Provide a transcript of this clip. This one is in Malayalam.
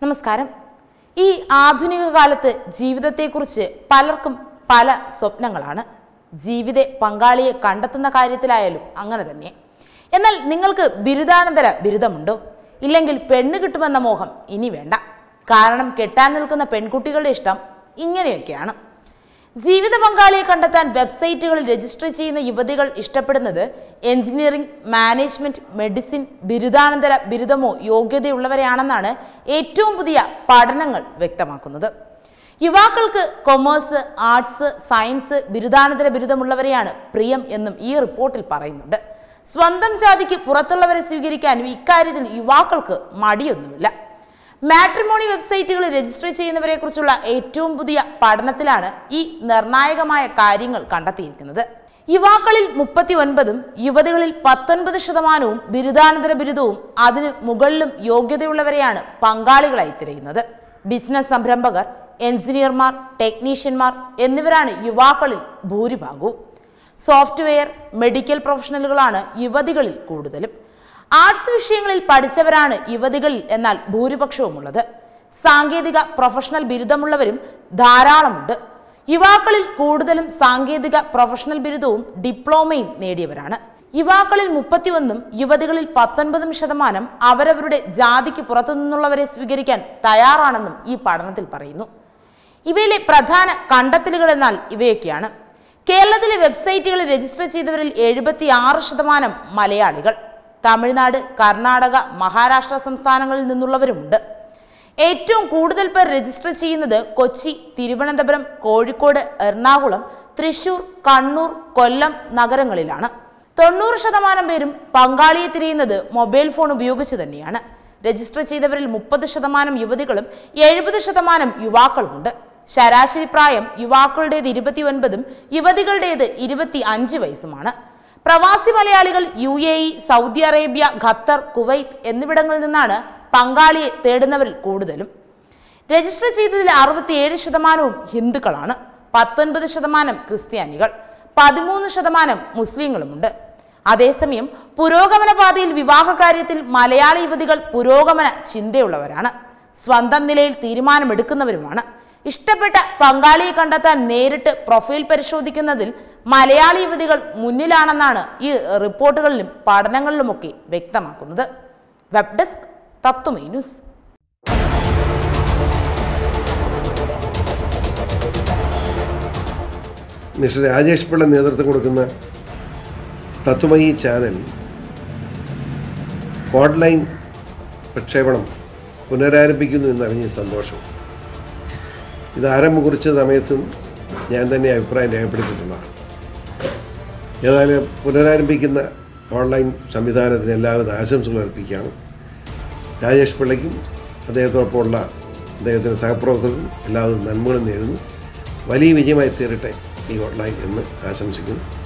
നമസ്കാരം ഈ ആധുനിക കാലത്ത് ജീവിതത്തെക്കുറിച്ച് പലർക്കും പല സ്വപ്നങ്ങളാണ് ജീവിത പങ്കാളിയെ കണ്ടെത്തുന്ന കാര്യത്തിലായാലും അങ്ങനെ തന്നെ എന്നാൽ നിങ്ങൾക്ക് ബിരുദാനന്തര ബിരുദമുണ്ടോ ഇല്ലെങ്കിൽ പെണ്ണ് കിട്ടുമെന്ന മോഹം ഇനി വേണ്ട കാരണം കെട്ടാൻ നിൽക്കുന്ന പെൺകുട്ടികളുടെ ഇഷ്ടം ഇങ്ങനെയൊക്കെയാണ് ജീവിത പങ്കാളിയെ കണ്ടെത്താൻ വെബ്സൈറ്റുകളിൽ രജിസ്റ്റർ ചെയ്യുന്ന യുവതികൾ ഇഷ്ടപ്പെടുന്നത് എഞ്ചിനീയറിംഗ് മാനേജ്മെന്റ് മെഡിസിൻ ബിരുദാനന്തര ബിരുദമോ യോഗ്യതയുള്ളവരെയാണെന്നാണ് ഏറ്റവും പുതിയ പഠനങ്ങൾ വ്യക്തമാക്കുന്നത് യുവാക്കൾക്ക് കൊമേഴ്സ് ആർട്സ് സയൻസ് ബിരുദാനന്തര ബിരുദമുള്ളവരെയാണ് പ്രിയം എന്നും ഈ റിപ്പോർട്ടിൽ പറയുന്നുണ്ട് സ്വന്തം ജാതിക്ക് പുറത്തുള്ളവരെ സ്വീകരിക്കാനും ഇക്കാര്യത്തിൽ യുവാക്കൾക്ക് മടിയൊന്നുമില്ല മാട്രിമോണി വെബ്സൈറ്റുകളിൽ രജിസ്റ്റർ ചെയ്യുന്നവരെ കുറിച്ചുള്ള ഏറ്റവും പുതിയ പഠനത്തിലാണ് ഈ നിർണായകമായ കാര്യങ്ങൾ കണ്ടെത്തിയിരിക്കുന്നത് യുവാക്കളിൽ മുപ്പത്തി ഒൻപതും യുവതികളിൽ പത്തൊൻപത് ശതമാനവും ബിരുദാനന്തര ബിരുദവും അതിന് മുകളിലും യോഗ്യതയുള്ളവരെയാണ് പങ്കാളികളായി തിരയുന്നത് ബിസിനസ് സംരംഭകർ എഞ്ചിനീയർമാർ ടെക്നീഷ്യന്മാർ എന്നിവരാണ് യുവാക്കളിൽ ഭൂരിഭാഗവും സോഫ്റ്റ്വെയർ മെഡിക്കൽ പ്രൊഫഷണലുകളാണ് യുവതികളിൽ കൂടുതലും ആർട്സ് വിഷയങ്ങളിൽ പഠിച്ചവരാണ് യുവതികളിൽ എന്നാൽ ഭൂരിപക്ഷവുമുള്ളത് സാങ്കേതിക പ്രൊഫഷണൽ ബിരുദമുള്ളവരും ധാരാളമുണ്ട് യുവാക്കളിൽ കൂടുതലും സാങ്കേതിക പ്രൊഫഷണൽ ബിരുദവും ഡിപ്ലോമയും നേടിയവരാണ് യുവാക്കളിൽ മുപ്പത്തിയൊന്നും യുവതികളിൽ പത്തൊൻപതും ശതമാനം അവരവരുടെ ജാതിക്ക് പുറത്തുനിന്നുള്ളവരെ സ്വീകരിക്കാൻ തയ്യാറാണെന്നും ഈ പഠനത്തിൽ പറയുന്നു ഇവയിലെ പ്രധാന കണ്ടെത്തലുകൾ എന്നാൽ ഇവയൊക്കെയാണ് കേരളത്തിലെ വെബ്സൈറ്റുകളിൽ രജിസ്റ്റർ ചെയ്തവരിൽ എഴുപത്തി ആറ് ശതമാനം മലയാളികൾ തമിഴ്നാട് കർണാടക മഹാരാഷ്ട്ര സംസ്ഥാനങ്ങളിൽ നിന്നുള്ളവരുമുണ്ട് ഏറ്റവും കൂടുതൽ പേർ രജിസ്റ്റർ ചെയ്യുന്നത് കൊച്ചി തിരുവനന്തപുരം കോഴിക്കോട് എറണാകുളം തൃശൂർ കണ്ണൂർ കൊല്ലം നഗരങ്ങളിലാണ് തൊണ്ണൂറ് ശതമാനം പേരും പങ്കാളിയെ തിരയുന്നത് മൊബൈൽ ഫോൺ ഉപയോഗിച്ച് തന്നെയാണ് രജിസ്റ്റർ ചെയ്തവരിൽ മുപ്പത് ശതമാനം യുവതികളും എഴുപത് ശതമാനം യുവാക്കളുമുണ്ട് ശരാശരി പ്രായം യുവാക്കളുടേത് ഇരുപത്തി ഒൻപതും യുവതികളുടേത് ഇരുപത്തി അഞ്ച് വയസ്സുമാണ് പ്രവാസി മലയാളികൾ U A E Saudi Arabia Qatar Kuwait എന്നിവിടങ്ങളിൽ നിന്നാണ് പങ്കാളിയെ തേടുന്നവരിൽ കൂടുതലും രജിസ്റ്റർ ചെയ്തതിൽ അറുപത്തിയേഴ് ശതമാനവും ഹിന്ദുക്കളാണ് പത്തൊൻപത് ശതമാനം ക്രിസ്ത്യാനികൾ പതിമൂന്ന് ശതമാനം മുസ്ലിങ്ങളുമുണ്ട് അതേസമയം പുരോഗമന പാതയിൽ വിവാഹ കാര്യത്തിൽ മലയാളി യുവതികൾ പുരോഗമന ചിന്തയുള്ളവരാണ് സ്വന്തം നിലയിൽ തീരുമാനമെടുക്കുന്നവരുമാണ് ഇഷ്ടപ്പെട്ട പങ്കാളിയെ കണ്ടെത്താൻ നേരിട്ട് പ്രൊഫൈൽ പരിശോധിക്കുന്നതിൽ മലയാളി യുവതികൾ മുന്നിലാണെന്നാണ് ഈ റിപ്പോർട്ടുകളിലും പഠനങ്ങളിലുമൊക്കെ വ്യക്തമാക്കുന്നത് വെബ് ഡെസ്ക് തത്വമേ ന്യൂസ് മിസ്റ്റർ രാജേഷ് പിള്ള നേതൃത്വം കൊടുക്കുന്ന തത്വമയി ചാനൽ ഓൺലൈൻ പ്രക്ഷേപണം പുനരാരംഭിക്കുന്നു എന്നറിഞ്ഞ സന്തോഷം ഇത് ആരംഭം കുറിച്ച സമയത്തും ഞാൻ തന്നെ അഭിപ്രായം രേഖപ്പെടുത്തിയിട്ടുള്ളതാണ് ഏതായാലും പുനരാരംഭിക്കുന്ന ഓൺലൈൻ സംവിധാനത്തിന് എല്ലാവിധ ആശംസകൾ അർപ്പിക്കുകയാണ് രാജേഷ് പിള്ളയ്ക്കും അദ്ദേഹത്തോടൊപ്പമുള്ള അദ്ദേഹത്തിൻ്റെ സഹപ്രവർത്തകർക്കും എല്ലാവിധ നന്മകളും നേരുന്നു വലിയ വിജയമായി തീരട്ടെ ഈ ഓൺലൈൻ എന്ന് ആശംസിക്കുന്നു